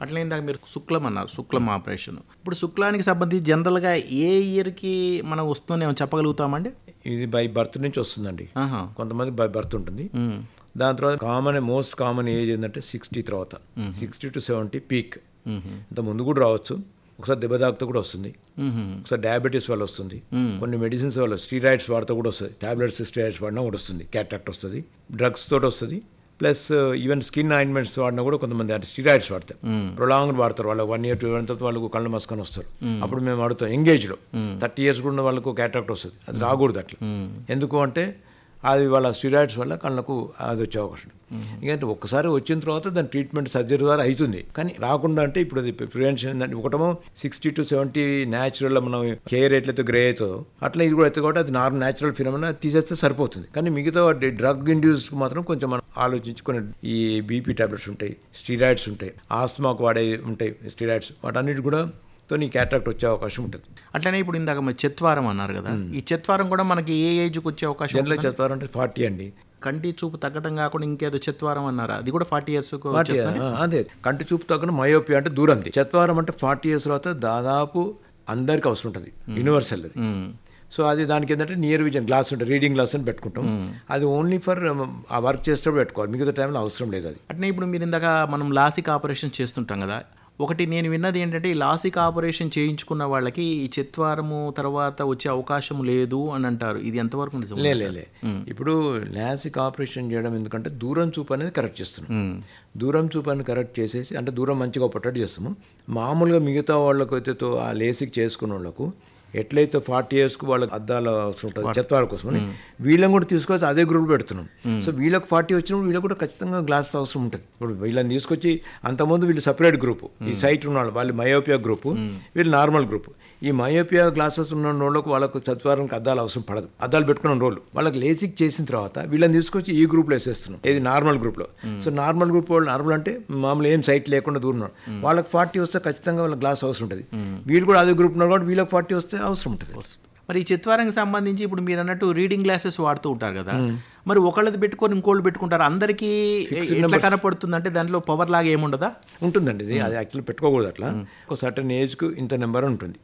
అట్లా ఇందాక మీరు శుక్లం అన్నారు శుక్లం ఆపరేషన్ ఇప్పుడు శుక్లానికి సంబంధించి జనరల్గా ఏ ఇయర్కి మనం వస్తుందేమో చెప్పగలుగుతామండి ఇది బై బర్త్ నుంచి వస్తుందండి ఆహా కొంతమంది బై బర్త్ ఉంటుంది ఉమ్. దాని తర్వాత కామన్ మోస్ట్ కామన్ ఏజ్ ఏంటంటే సిక్స్టీ తర్వాత సిక్స్టీ టు సెవెంటీ పీక్ ఇంత ముందు కూడా రావచ్చు ఒకసారి దెబ్బ తాకుతూ కూడా వస్తుంది మ్మ్. ఒకసారి డయాబెటీస్ వల్ల వస్తుంది కొన్ని మెడిసిన్స్ వల్ల స్టీరాయిడ్స్ వాడితే కూడా వస్తుంది టాబ్లెట్స్ స్టీరాయిడ్స్ వాడినా కూడా వస్తుంది క్యాటాక్ట్ వస్తుంది డ్రగ్స్ తోటి వస్తుంది ప్లస్ ఈవెన్ స్కిన్ ఆయింట్మెంట్స్ వాడినా కూడా కొంతమంది అంటే స్టీరాయిడ్స్ వాడతారు ప్రొలాంగ్ వాడతారు వాళ్ళు వన్ ఇయర్ టూ ఇయర్ తర్వాత వాళ్ళకు కళ్ళు మసుకొని వస్తారు అప్పుడు మేము అడుగుతాం ఎంగేజ్లో థర్టీ ఇయర్స్ కూడా ఉన్న వాళ్ళకు క్యాటాక్ట్ వస్తుంది అది రాకూడదు అట్లా ఎందుకు అంటే అది వాళ్ళ స్టీరాయిడ్స్ వల్ల కళ్ళకు అది వచ్చే అవకాశం ఉంది ఎందుకంటే ఒక్కసారి వచ్చిన తర్వాత దాని ట్రీట్మెంట్ సర్జరీ ద్వారా అవుతుంది కానీ రాకుండా అంటే ఇప్పుడు అది ప్రివెన్షన్ ఏంటంటే ఒకటమో సిక్స్టీ టు సెవెంటీ న్యాచురల్ మనం కేర్ ఎట్లయితే గ్రే అవుతుందో అట్లా ఇది కూడా అవుతుంది కాబట్టి అది నార్మల్ న్యాచురల్ ఫినమినా తీసేస్తే సరిపోతుంది కానీ మిగతా డ్రగ్ ఇండ్యూస్కి మాత్రం కొంచెం మనం ఆలోచించుకొని ఈ బీపీ టాబ్లెట్స్ ఉంటాయి స్టీరాయిడ్స్ ఉంటాయి ఆస్మాకు వాడే ఉంటాయి స్టీరాయిడ్స్ వాటన్నిటి కూడా తో నీ క్యాటాక్ట్ వచ్చే అవకాశం ఉంటుంది అట్లనే ఇప్పుడు ఇందాక మరి చెత్వారం అన్నారు కదా ఈ చెత్వారం కూడా మనకి ఏ ఏజ్కి వచ్చే అవకాశం జనరల్ చెప్పారంటే ఫార్టీ అండి కంటి చూపు తగ్గడం కాకుండా ఇంకేదో చెత్వారం అన్నారా అది కూడా ఫార్టీ ఇయర్స్ ఫార్టీ అదే కంటి చూపు తగ్గన మయోపియా అంటే దూరంది చత్వారం అంటే ఫార్టీ ఇయర్స్ తర్వాత దాదాపు అందరికి అవసరం ఉంటుంది యూనివర్సల్ అది సో అది దానికి ఏంటంటే నియర్ విజన్ గ్లాస్ ఉంటుంది రీడింగ్ గ్లాస్ అని పెట్టుకుంటాం అది ఓన్లీ ఫర్ ఆ వర్క్ చేసేటప్పుడు పెట్టుకోవాలి మిగతా టైంలో అవసరం లేదు అది అట్నే ఇప్పుడు మీరు ఇందాక మనం లాసిక్ ఆపరేషన్ చేస్తుంటాం కదా ఒకటి నేను విన్నది ఏంటంటే ఈ లాసిక్ ఆపరేషన్ చేయించుకున్న వాళ్ళకి ఈ చెత్వారము తర్వాత వచ్చే అవకాశం లేదు అని అంటారు ఇది ఎంతవరకు నిజం లే లే, లే ఇప్పుడు లాసిక్ ఆపరేషన్ చేయడం ఎందుకంటే దూరం చూపు అనేది కరెక్ట్ చేస్తున్నాం దూరం చూపు అని కరెక్ట్ చేసేసి అంటే దూరం మంచిగా పట్టట్టు చేస్తాము మామూలుగా మిగతా వాళ్ళకు అయితే తో- ఆ లేసిక్ చేసుకున్న వాళ్ళకు ఎట్లయితే ఫార్టీ ఇయర్స్కి వాళ్ళకి అద్దాల అవసరం ఉంటుంది చెత్వార కోసమని వీళ్ళని కూడా తీసుకొచ్చి అదే గ్రూప్ పెడుతున్నాం సో వీళ్ళకి ఫార్టీ వచ్చినప్పుడు వీళ్ళకి కూడా ఖచ్చితంగా గ్లాస్ అవసరం ఉంటుంది ఇప్పుడు వీళ్ళని తీసుకొచ్చి అంతకుముందు వీళ్ళు సపరేట్ గ్రూప్ ఈ సైట్ ఉన్న వాళ్ళు వాళ్ళు మయోపియా గ్రూప్ వీళ్ళు నార్మల్ గ్రూప్ ఈ మయోపియా గ్లాసెస్ ఉన్న వాళ్ళకు వాళ్ళకు చత్వారానికి అద్దాలు అవసరం పడదు అద్దాలు పెట్టుకున్న రోజులు వాళ్ళకి లేసిక్ చేసిన తర్వాత వీళ్ళని తీసుకొచ్చి ఈ గ్రూప్లో వేసేస్తున్నాం ఇది నార్మల్ గ్రూప్లో సో నార్మల్ గ్రూప్ వాళ్ళు నార్మల్ అంటే మామూలు ఏం సైట్ లేకుండా దూరం ఉన్నారు. వాళ్ళకి ఫార్టీ వస్తే ఖచ్చితంగా వాళ్ళకి గ్లాస్ అవసరం ఉంటుంది వీళ్ళు కూడా అదే గ్రూప్ ఉన్నారు కాబట్టి వీళ్ళకి ఫార్టీ వస్తే అవసరం ఉంటుంది మరి ఈ చిత్వారానికి సంబంధించి ఇప్పుడు మీరు అన్నట్టు రీడింగ్ గ్లాసెస్ వాడుతూ ఉంటారు కదా మరి ఒకళ్ళది పెట్టుకొని ఇంకోళ్ళు పెట్టుకుంటారు అందరికీ ఎట్లా కనపడుతుంది అంటే దాంట్లో పవర్ లాగా ఏముండదా ఉంటుందండి ఇది అది యాక్చువల్లీ పెట్టుకోకూడదు అట్లా ఒక సర్టన్ ఏజ్కు ఇంత నెంబర్ ఉంటుంది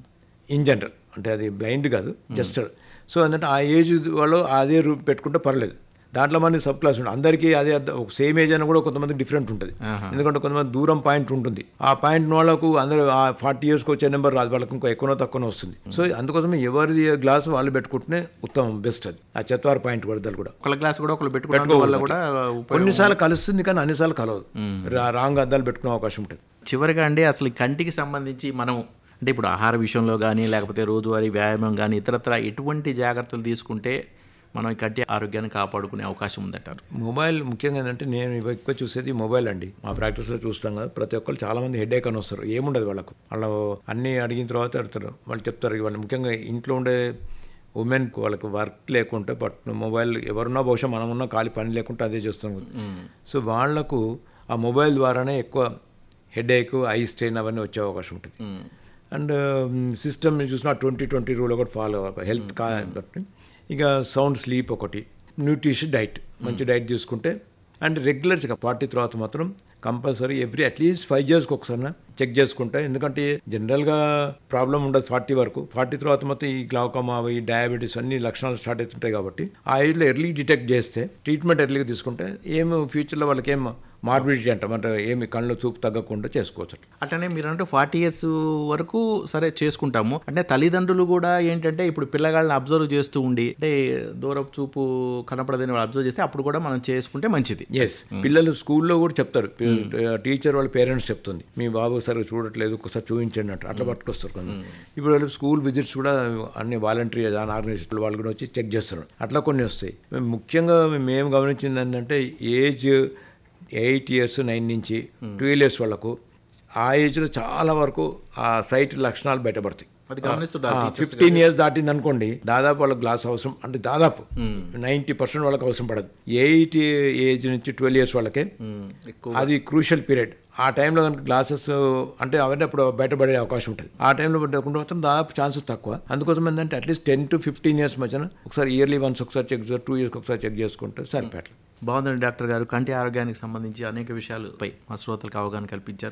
ఇన్ జనరల్ అంటే అది బ్లైండ్ కాదు జస్ట్ సో ఏంటంటే ఆ ఏజ్ వాళ్ళు అదే రూ పెట్టుకుంటే పర్లేదు దాంట్లో మనకి సబ్ క్లాస్ ఉంటుంది అందరికీ అదే అద్ద- ఒక సేమ్ ఏజ్ అయినా కూడా కొంతమంది డిఫరెంట్ ఉంటుంది ఎందుకంటే కొంతమంది దూరం పాయింట్ ఉంటుంది ఆ పాయింట్ వాళ్ళకు అందరూ ఆ ఫార్టీ ఇయర్స్కి వచ్చే నెంబర్ రాదు వాళ్ళకి ఇంకో ఎక్కువనో తక్కువనో వస్తుంది సో అందుకోసమే ఎవరిది గ్లాస్ వాళ్ళు పెట్టుకుంటేనే ఉత్తమం బెస్ట్ అది ఆ చత్వార పాయింట్ వరదలు కూడా ఒకళ్ళ గ్లాస్ కూడా ఒకళ్ళు పెట్టుకోవడం వల్ల కూడా ఉపయోగం కొన్నిసార్లు కలుస్తుంది కానీ అన్నిసార్లు కలవదు రా- రాంగ్ అద్దాలు పెట్టుకునే అవకాశం ఉంటుంది చివరిగా అండి అసలు ఈ కంటికి సంబంధించి మనం అంటే ఇప్పుడు ఆహార విషయంలో కానీ లేకపోతే రోజువారీ వ్యాయామం కానీ ఇతరత్ర ఎటువంటి జాగ్రత్తలు తీసుకుంటే మనం ఈ కంటి ఆరోగ్యాన్ని కాపాడుకునే అవకాశం ఉందంటారు మొబైల్ ముఖ్యంగా ఏంటంటే నేను ఇవి ఎక్కువ చూసేది మొబైల్ అండి మా ప్రాక్టీస్లో చూస్తాం కదా ప్రతి ఒక్కరు చాలా మంది హెడ్ ఏక్ అని వస్తారు ఏముండదు వాళ్ళకు వాళ్ళు అన్నీ అడిగిన తర్వాత అడుగుతారు వాళ్ళు చెప్తారు వాళ్ళు ముఖ్యంగా ఇంట్లో ఉండే ఉమెన్ వాళ్ళకి వర్క్ లేకుంటే బట్ మొబైల్ ఎవరున్నా బహుశా మనమున్నా ఖాళీ పని లేకుంటే అదే చేస్తాం సో వాళ్లకు ఆ మొబైల్ ద్వారానే ఎక్కువ హెడ్ ఏక్ ఐ స్ట్రెయిన్ అవన్నీ వచ్చే అవకాశం ఉంటుంది అండ్ సిస్టమ్ చూసిన ట్వంటీ ట్వంటీ రూల్ ఒకటి ఫాలో అవ్వాలి హెల్త్ కా బట్టి ఇక సౌండ్ స్లీప్ ఒకటి న్యూట్రిషన్ డైట్ మంచి డైట్ తీసుకుంటే అండ్ రెగ్యులర్ చెకప్ పార్టీ తర్వాత మాత్రం కంపల్సరీ ఎవ్రీ అట్లీస్ట్ ఫైవ్ ఇయర్స్కి ఒకసారి చెక్ చేసుకుంటా ఎందుకంటే జనరల్గా ప్రాబ్లం ఉండదు ఫార్టీ వరకు ఫార్టీ తర్వాత మొత్తం ఈ గ్లాకోమా ఈ డయాబెటీస్ అన్ని లక్షణాలు స్టార్ట్ అవుతుంటాయి కాబట్టి ఆ ఏజ్లో ఎర్లీ డిటెక్ట్ చేస్తే ట్రీట్మెంట్ ఎర్లీగా తీసుకుంటే ఏం ఫ్యూచర్లో వాళ్ళకి ఏం మార్బిడిటీ అంటాం అంటే ఏమి కళ్ళు చూపు తగ్గకుండా చేసుకోవచ్చు అట్లా. అట్లనే మీరు అంటే ఫార్టీ ఇయర్స్ వరకు సరే చేసుకుంటాము అంటే తల్లిదండ్రులు కూడా ఏంటంటే ఇప్పుడు పిల్లగాళ్ళని అబ్జర్వ్ చేస్తూ ఉండి అంటే దూరపు చూపు కనపడదని వాళ్ళు అబ్జర్వ్ చేస్తే అప్పుడు కూడా మనం చేసుకుంటే మంచిది ఎస్ పిల్లలు స్కూల్లో కూడా చెప్తారు టీచర్ వాళ్ళ పేరెంట్స్ చెప్తుంది మీ బాబు సరిగ్గా చూడట్లేదు ఒకసారి చూపించండి అంటారు అట్లా పట్టుకొస్తారు కొంచెం ఇప్పుడు వాళ్ళు స్కూల్ విజిట్స్ కూడా అన్ని వాలంటరీ ఆర్గనైజేషన్ వాళ్ళు కూడా వచ్చి చెక్ చేస్తున్నారు అట్లా కొన్ని వస్తాయి మేము ముఖ్యంగా మేము గమనించింది ఏంటంటే ఏజ్ ఎయిట్ ఇయర్స్ నైన్ నుంచి ట్వెల్వ్ ఇయర్స్ వాళ్ళకు ఆ ఏజ్లో చాలా వరకు ఆ సైట్ లక్షణాలు బయటపడతాయి అది గమనిస్తుంటారు ఫిఫ్టీన్ ఇయర్స్ దాటింది అనుకోండి దాదాపు వాళ్ళకి గ్లాస్ అవసరం అంటే దాదాపు నైంటీ పర్సెంట్ వాళ్ళకి అవసరం పడదు ఎయిట్ ఏజ్ నుంచి ట్వెల్వ్ ఇయర్స్ వాళ్ళకే ఎక్కువ అది క్రూషియల్ పీరియడ్ ఆ టైంలో కనుక గ్లాసెస్ అంటే అవన్నీ అప్పుడు బయటపడే అవకాశం ఉంటుంది ఆ టైంలో పడకుండా మాత్రం దాదాపు ఛాన్సెస్ తక్కువ అందుకోసం ఏంటంటే at least ten to fifteen years మధ్యన ఒకసారి ఇయర్లీ వన్స్ ఒకసారి చెక్ చేస్తారు టూ ఇయర్స్కి ఒకసారి చెక్ చేసుకుంటే సరిపేట బాగుందండి డాక్టర్ గారు కంటి ఆరోగ్యానికి సంబంధించి అనేక విషయాలపై మా శ్రోతలకు అవగాహన కల్పించారు